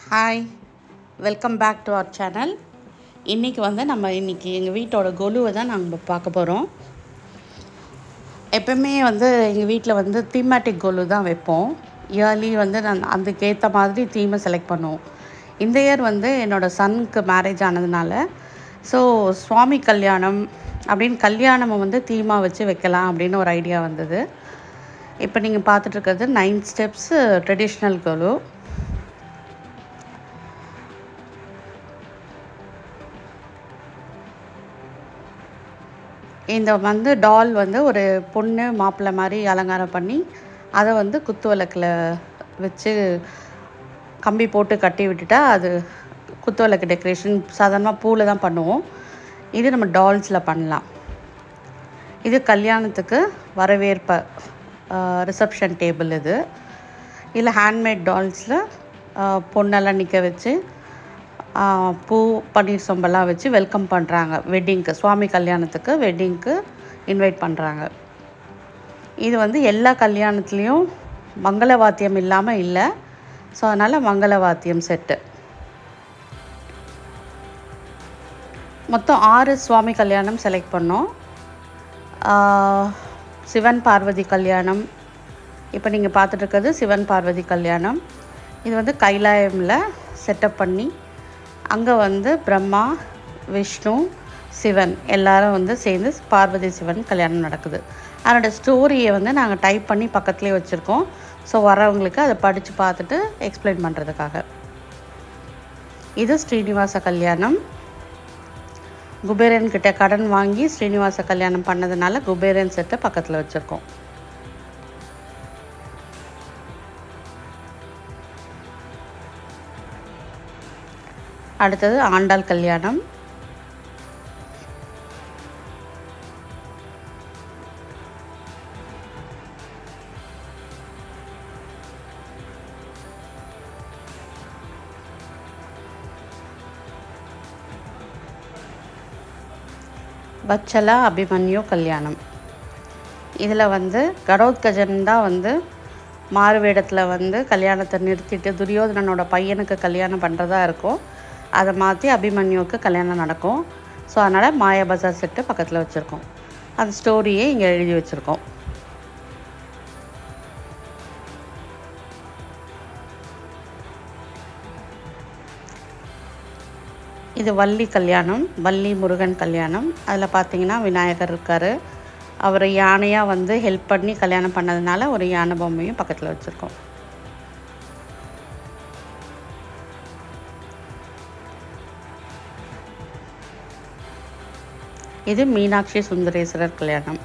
hi welcome back to our channel இன்றைக்கி வந்து நம்ம இன்றைக்கி எங்கள் வீட்டோட கொலுவை தான் நாங்கள் பார்க்க போகிறோம் எப்பவுமே வந்து எங்கள் வீட்டில் வந்து தீமேட்டிக் கொலு தான் வைப்போம் இயர்லி வந்து நான் அதுக்கேற்ற மாதிரி தீமை செலக்ட் பண்ணுவோம் இந்த இயர் வந்து என்னோடய சனுக்கு மேரேஜ் ஆனதுனால ஸோ சுவாமி கல்யாணம் அப்படின்னு கல்யாணம் வந்து தீமாக வச்சு வைக்கலாம் அப்படின்னு ஒரு ஐடியா வந்தது இப்போ நீங்கள் பார்த்துட்ருக்கிறது நைன் ஸ்டெப்ஸு ட்ரெடிஷ்னல் கொலு இந்த வந்து டால் வந்து ஒரு பொண்ணு மாப்பிள்ளை மாதிரி அலங்காரம் பண்ணி அதை வந்து குத்து விளக்கில் வச்சு கம்பி போட்டு கட்டி விட்டுட்டா அது குத்து விளக்கு டெக்கரேஷன் சாதாரணமாக பூவில் தான் பண்ணுவோம் இது நம்ம டால்ஸில் பண்ணலாம் இது கல்யாணத்துக்கு வரவேற்ப ரிசப்ஷன் டேபிள் இது இதில் ஹேண்ட்மேட் டால்ஸில் பொண்ணெல்லாம் நிற்க வச்சு ஆஹ், பூ பன்னீர் சொம்பெல்லாம் வச்சு வெல்கம் பண்ணுறாங்க வெட்டிங்க்கு சுவாமி கல்யாணத்துக்கு வெட்டிங்க்கு இன்வைட் பண்ணுறாங்க இது வந்து எல்லா கல்யாணத்துலேயும் மங்கள வாத்தியம் இல்லாமல் இல்லை ஸோ அதனால் மங்கள வாத்தியம் செட்டு மொத்தம் ஆறு சுவாமி கல்யாணம் செலக்ட் பண்ணோம் ஆஹ், சிவன் பார்வதி கல்யாணம் இப்போ நீங்கள் பார்த்துட்டு இருக்கிறது சிவன் பார்வதி கல்யாணம் இது வந்து கைலாயமில் செட்டப் பண்ணி அங்கே வந்து பிரம்மா விஷ்ணு சிவன் எல்லாரும் வந்து சேர்ந்து பார்வதி சிவன் கல்யாணம் நடக்குது அதனோட ஸ்டோரியை வந்து நாங்கள் டைப் பண்ணி பக்கத்துலேயே வச்சுருக்கோம் ஸோ வரவங்களுக்கு அதை படித்து பார்த்துட்டு எக்ஸ்பிளைன் பண்ணுறதுக்காக இது ஸ்ரீனிவாச கல்யாணம் குபேரன் கிட்ட கடன் வாங்கி ஸ்ரீனிவாச கல்யாணம் பண்ணதுனால குபேரன் செட்டை பக்கத்தில் வச்சுருக்கோம் அடுத்தது ஆண்டாள் கல்யாணம் வச்சலா அபிமன்யு கல்யாணம் இதில் வந்து கடோத்கஜன் தான் வந்து மாறு வேடத்தில் வந்து கல்யாணத்தை நிறுத்திட்டு துரியோதனனோட பையனுக்கு கல்யாணம் பண்ணுறதா இருக்கும் அதை மாற்றி அபிமன்யுவுக்கு கல்யாணம் நடக்கும் ஸோ அதனால் மாயாபஜார் செட்டு பக்கத்தில் வச்சுருக்கோம் அந்த ஸ்டோரியே இங்கே எழுதி வச்சுருக்கோம் இது வள்ளி கல்யாணம் வள்ளி முருகன் கல்யாணம் அதில் பார்த்தீங்கன்னா விநாயகர் இருக்கார் அவர் யானையாக வந்து ஹெல்ப் பண்ணி கல்யாணம் பண்ணதுனால ஒரு யானை பொம்மையும் பக்கத்தில் வச்சுருக்கோம் இது மீனாட்சி சுந்தரேஸ்வரர் கல்யாணம்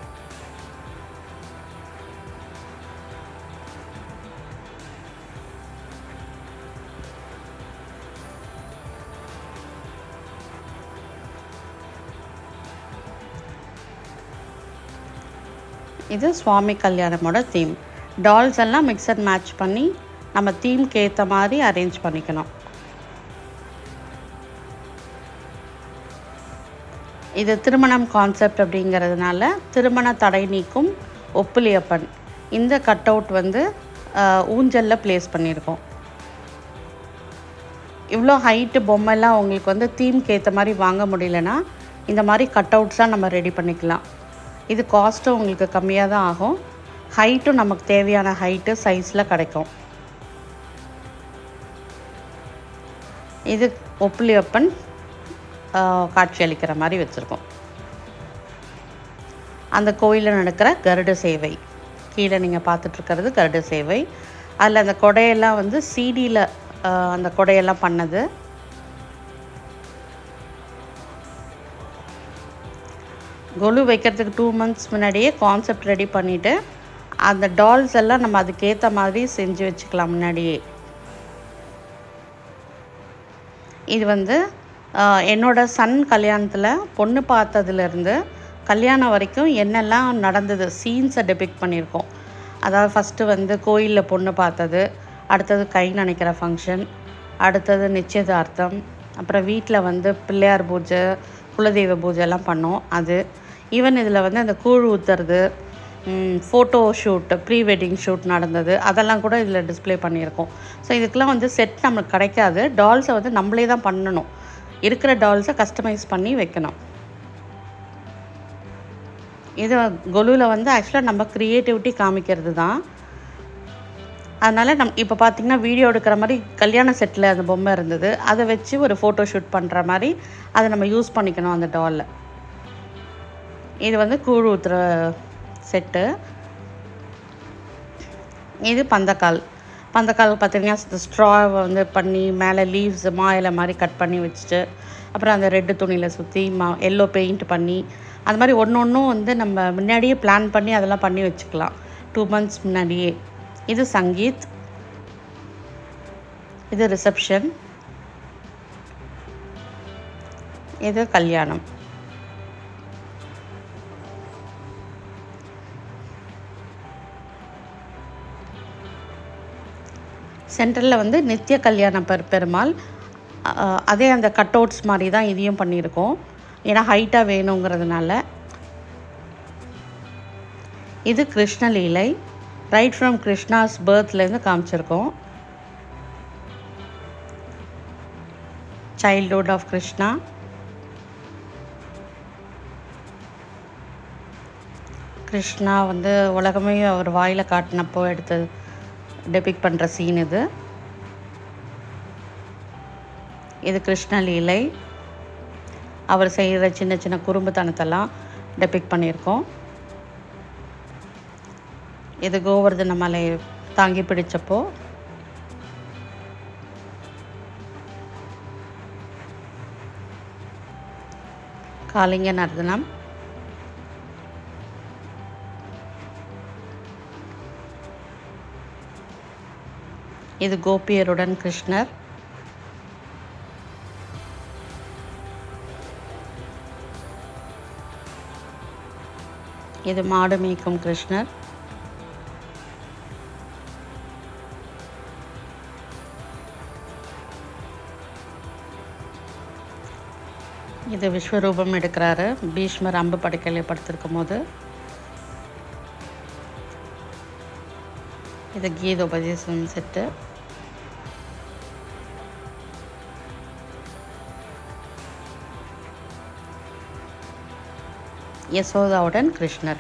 இது சுவாமி கல்யாணமோட தீம் டால்ஸ் எல்லாம் மிக்ஸ் அண்ட் மேட்ச் பண்ணி நம்ம தீம்க்கு ஏற்ற மாதிரி அரேஞ்ச் பண்ணிக்கணும் இது திருமணம் கான்செப்ட் அப்படிங்கிறதுனால திருமண தடை நீக்கும் ஒப்புலியப்பன் இந்த கட் அவுட் வந்து ஊஞ்சலில் ப்ளேஸ் பண்ணியிருக்கோம் இவ்வளோ ஹைட்டு பொம்மைலாம் உங்களுக்கு வந்து தீம்க்கு ஏற்ற மாதிரி வாங்க முடியலன்னா இந்த மாதிரி கட் அவுட்ஸ்லாம் நம்ம ரெடி பண்ணிக்கலாம் இது காஸ்ட்டும் உங்களுக்கு கம்மியாக தான் ஆகும் ஹைட்டும் நமக்கு தேவையான ஹைட்டு சைஸில் கிடைக்கும் இது ஒப்புலியப்பன் ஆஹ், காட்சி அளிக்கிற மாதிரி வச்சுருக்கோம் அந்த கோயிலில் நடக்கிற கருட சேவை கீழே நீங்கள் பார்த்துட்ருக்கிறது கருட சேவை அதில் அந்த கொடையெல்லாம் வந்து சிடியில் அந்த கொடையெல்லாம் பண்ணது கொலு வைக்கிறதுக்கு டூ மந்த்ஸ் முன்னாடியே கான்செப்ட் ரெடி பண்ணிவிட்டு அந்த டால்ஸ் எல்லாம் நம்ம அதுக்கேற்ற மாதிரி செஞ்சு வச்சுக்கலாம் முன்னாடியே இது வந்து ஆஹ், என்னோட சன் கல்யாணத்தில் பொண்ணு பார்த்ததுலேருந்து கல்யாணம் வரைக்கும் என்னெல்லாம் நடந்தது சீன்ஸை டெபிக் பண்ணியிருக்கோம் அதாவது ஃபஸ்ட்டு வந்து கோயிலில் பொண்ணு பார்த்தது அடுத்தது கை நனைக்கிற ஃபங்க்ஷன் அடுத்தது நிச்சயதார்த்தம் அப்புறம் வீட்டில் வந்து பிள்ளையார் பூஜை குலதெய்வ பூஜை எல்லாம் பண்ணோம் அது ஈவன் இதில் வந்து அந்த கூழ் ஊற்றுறது photo shoot pre wedding shoot நடந்தது அதெல்லாம் கூட இதில் டிஸ்ப்ளே பண்ணியிருக்கோம் ஸோ இதுக்கெலாம் வந்து செட் நம்மளுக்கு கிடைக்காது டால்ஸை வந்து நம்மளே தான் பண்ணணும் இருக்கிற டால்ஸை கஸ்டமைஸ் பண்ணி வைக்கணும் இது கொலுவில் வந்து ஆக்சுவலாக நம்ம க்ரியேட்டிவிட்டி காமிக்கிறது தான் அதனால் நம் இப்போ பார்த்திங்கன்னா வீடியோ எடுக்கிற மாதிரி கல்யாண செட்டில் அந்த பொம்மை இருந்தது அதை வச்சு ஒரு ஃபோட்டோ ஷூட் பண்ணுற மாதிரி அதை நம்ம யூஸ் பண்ணிக்கணும் அந்த டாலில் இது வந்து கூழ் ஊற்றுற செட்டு இது பந்தக்கால் பந்தக்கால் பார்த்திங்கன்னா ஸ்ட்ராவை வந்து பண்ணி மேலே லீவ்ஸ் மா இலை மாதிரி கட் பண்ணி வச்சுட்டு அப்புறம் அந்த ரெட்டு துணியில் சுற்றி மா எல்லோ பெயிண்ட் பண்ணி அது மாதிரி ஒன்று ஒன்றும் வந்து நம்ம முன்னாடியே பிளான் பண்ணி அதெல்லாம் பண்ணி வச்சுக்கலாம் டூ மந்த்ஸ் முன்னாடியே இது சங்கீத் இது ரிசப்ஷன் இது கல்யாணம் சென்டரில் வந்து நித்திய கல்யாண பெர் பெருமாள் அஹ், அதே அந்த கட் அவுட்ஸ் மாதிரி தான் இதையும் பண்ணியிருக்கோம் ஏன்னா ஹைட்டாக வேணுங்கிறதுனால இது கிருஷ்ணலீலை ரைட் ஃப்ரம் கிருஷ்ணாஸ் பேர்த்லேருந்து காமிச்சிருக்கோம் சைல்ட்ஹுட் ஆஃப் கிருஷ்ணா கிருஷ்ணா வந்து உலகமே அவர் வாயில் காட்டினப்போ எடுத்து டெபிக் பண்ணுற சீன் இது இது கிருஷ்ணலீலை அவர் செய்கிற சின்ன சின்ன குறும்புத்தனத்தெல்லாம் டெபிக் பண்ணியிருக்கோம் இது கோவர்தன மலை தாங்கி பிடிச்சப்போ காளிங்க நர்தனம் இது கோபியருடன் கிருஷ்ணர் இது மாடு மேய்க்கும் கிருஷ்ணர் இது விஸ்வரூபம் எடுக்கிறாரு பீஷ்மர் அம்பு படுக்கையில் படுத்திருக்கும் போது இது கீதோபதேசம் செட்டு யசோதாவுடன் கிருஷ்ணர்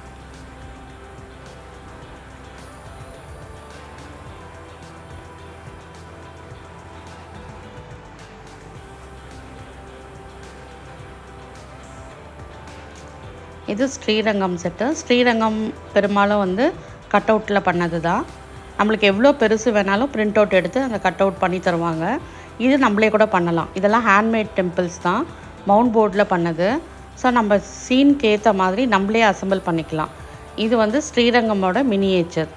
இது ஸ்ரீரங்கம் செட்டு ஸ்ரீரங்கம் பெரும்பாலும் வந்து கட் அவுட்டில் பண்ணது தான் நம்மளுக்கு எவ்வளோ பெருசு வேணாலும் பிரிண்ட் அவுட் எடுத்து அந்த கட் அவுட் பண்ணி தருவாங்க இது நம்மளே கூட பண்ணலாம் இதெல்லாம் ஹேண்ட்மேட் டெம்பிள்ஸ் தான் மவுண்ட் போர்டில் பண்ணது ஸோ நம்ம சீனுக்கு ஏற்ற மாதிரி நம்மளே அசெம்பிள் பண்ணிக்கலாம் இது வந்து ஸ்ரீரங்கமோட மினியேச்சர்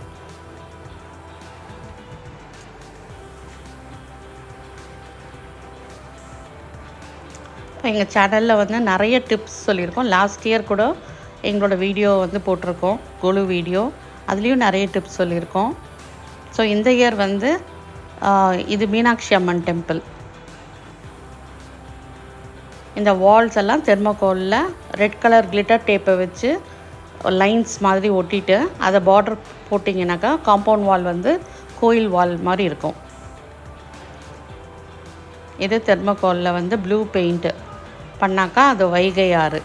இப்போ எங்கள் சேனலில் வந்து நிறைய டிப்ஸ் சொல்லியிருக்கோம் லாஸ்ட் இயர் கூட எங்களோட வீடியோ வந்து போட்டிருக்கோம் கொலு வீடியோ அதுலேயும் நிறைய டிப்ஸ் சொல்லியிருக்கோம் ஸோ இந்த இயர் வந்து ஆஹ், இது மீனாட்சி அம்மன் டெம்பிள் இந்த வால்ஸ் எல்லாம் தெர்மோகோலில் ரெட் கலர் கிளிட்டர் டேப்பை வச்சு லைன்ஸ் மாதிரி ஒட்டிட்டு அதை பார்டர் போட்டிங்கனாக்கா காம்பவுண்ட் வால் வந்து கோயில் வால் மாதிரி இருக்கும் இது தெர்மோகோலில் வந்து ப்ளூ பெயிண்ட்டு பண்ணாக்கா அது வைகை ஆறு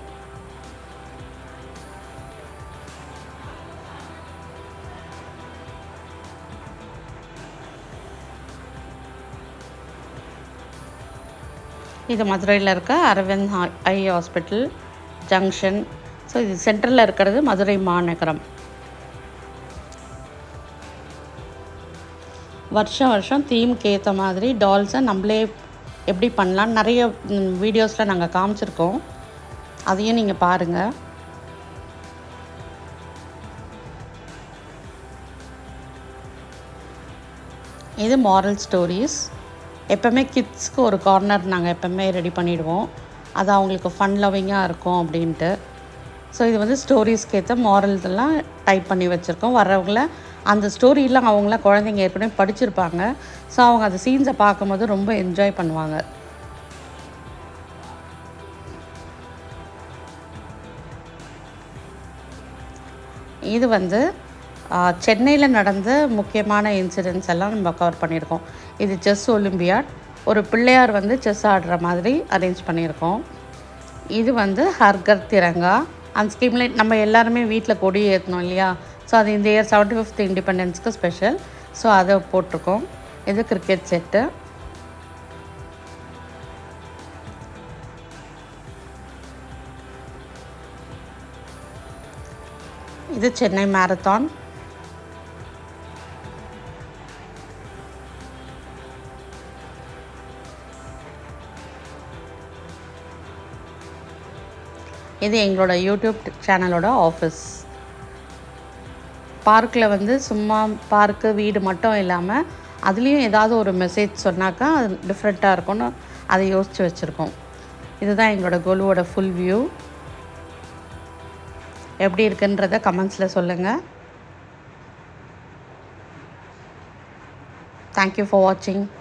இது மதுரையில் இருக்க அரவிந்த் ஹா- ஐ ஹாஸ்பிட்டல் ஜங்ஷன் ஸோ இது சென்ட்ரலில் இருக்கிறது மதுரை மாநகரம் வருஷம் வருஷம் தீம்க்கு ஏற்ற மாதிரி டால்ஸை நம்மளே எப்படி பண்ணலாம் நிறைய வீடியோஸில் நாங்கள் காமிச்சிருக்கோம் அதையும் நீங்கள் பாருங்கள் இது மாரல் ஸ்டோரீஸ் எப்போவுமே கிட்ஸ்க்கு ஒரு கார்னர் நாங்கள் எப்போவுமே ரெடி பண்ணிடுவோம் அது அவங்களுக்கு ஃபன் லவ்விங்காக இருக்கும் அப்படின்ட்டு ஸோ இது வந்து ஸ்டோரிஸ்க்கு ஏற்ற மாரல்ஸ் எல்லாம் டைப் பண்ணி வச்சுருக்கோம் வர்றவங்கள அந்த ஸ்டோரியெலாம் அவங்களாம் குழந்தைங்க ஏற்கனவே படிச்சிருப்பாங்க ஸோ அவங்க அந்த சீன்ஸை பார்க்கும்போது ரொம்ப என்ஜாய் பண்ணுவாங்க இது வந்து சென்னையில் நடந்த முக்கியமான இன்சிடென்ட்ஸ் எல்லாம் நம்ம கவர் பண்ணியிருக்கோம் இது செஸ் ஒலிம்பியாட் ஒரு பிள்ளையார் வந்து செஸ் ஆடுற மாதிரி அரேஞ்ச் பண்ணியிருக்கோம் இது வந்து ஹர்கர் திரங்கா அந்த ஸ்கீமில் நம்ம எல்லாருமே வீட்டில் கொடி ஏற்றணும் இல்லையா ஸோ அது இந்த இயர் செவன்டி ஃபிஃப்த் இண்டிபெண்டன்ஸ்க்கு ஸ்பெஷல் ஸோ அதை போட்டிருக்கோம் இது கிரிக்கெட் செட்டு இது சென்னை மேரத்தான் இது எங்களோட யூடியூப் சேனலோட ஆஃபீஸ் பார்க்கில் வந்து சும்மா பார்க்கு வீடு மட்டும் இல்லாமல் அதுலேயும் ஏதாவது ஒரு மெசேஜ் சொன்னாக்கா அது டிஃப்ரெண்ட்டாக இருக்கும்னு அதை யோசித்து வச்சுருக்கோம் இதுதான் எங்களோட கோலுவோட ஃபுல் வியூ எப்படி இருக்குன்றத கமெண்ட்ஸில் சொல்லுங்கள் தேங்க்யூ ஃபார் வாட்சிங்